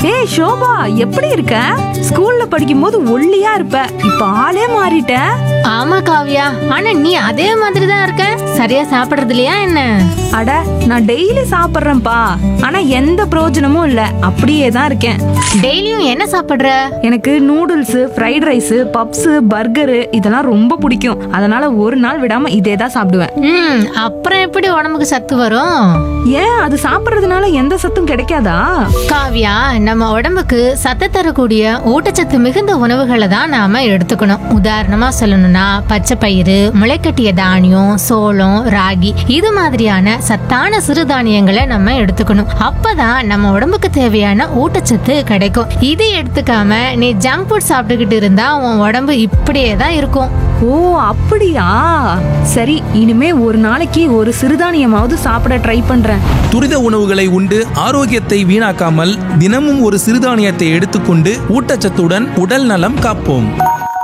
ஏய் ஷோபா எப்படி இருக்க ஸ்கூல்ல படிக்கும்போது ஒல்லியா இருப்ப இப்ப ஆளே மாறிட்ட ஆமா காவியா ஆனா நீ அதே மாதிரி தான் இருக்க சரியா சாப்பிடுறது இல்லையா என்ன அட நான் டெய்லி சாப்பிடுறேன்ப்பா ஆனா எந்த பிரயோஜனமும் இல்ல அப்படியே தான் இருக்கேன் டெய்லியும் என்ன சாப்பிடுற எனக்கு noodles fried rice puffs burger இதெல்லாம் ரொம்ப பிடிக்கும் அதனால ஒரு நாள் விடாம இதே தான் சாப்பிடுவேன் ம் அப்புறம் எப்படி உடம்புக்கு சத்து வரும் ஏன் அது சாப்பிடுறதுனால எந்த சத்தும் கிடைக்காதா காவியா நம்ம உடம்புக்கு சத்து தரக்கூடிய ஊட்டச்சத்து மிகுந்த உணவுகளை தான் நாம எடுத்துக்கணும் உதாரணமா சொல்லணும்னா பச்சை பயிறு முளைக்கட்டிய தானியம் சோளம் ராகி இது மாதிரியான சத்தான சிறுதானியங்களை நம்ம எடுத்துக்கணும் அப்பதான் நம்ம உடம்புக்கு தேவையான ஊட்டச்சத்து கிடைக்கும் இது எடுத்துக்காம நீ ஜங்க் ஃபுட் சாப்பிட்டுக்கிட்டு இருந்தா உன் உடம்பு இப்படியே தான் இருக்கும் ஓ அப்படியா சரி இனிமே ஒரு நாளைக்கு ஒரு சிறுதானியமாவது சாப்பிட ட்ரை பண்றேன் துரித உணவுகளை உண்டு ஆரோக்கியத்தை வீணாக்காமல் தினமும் ஒரு சிறுதானியத்தை எடுத்துக்கொண்டு ஊட்டச்சத்துடன் உடல் நலம் காப்போம்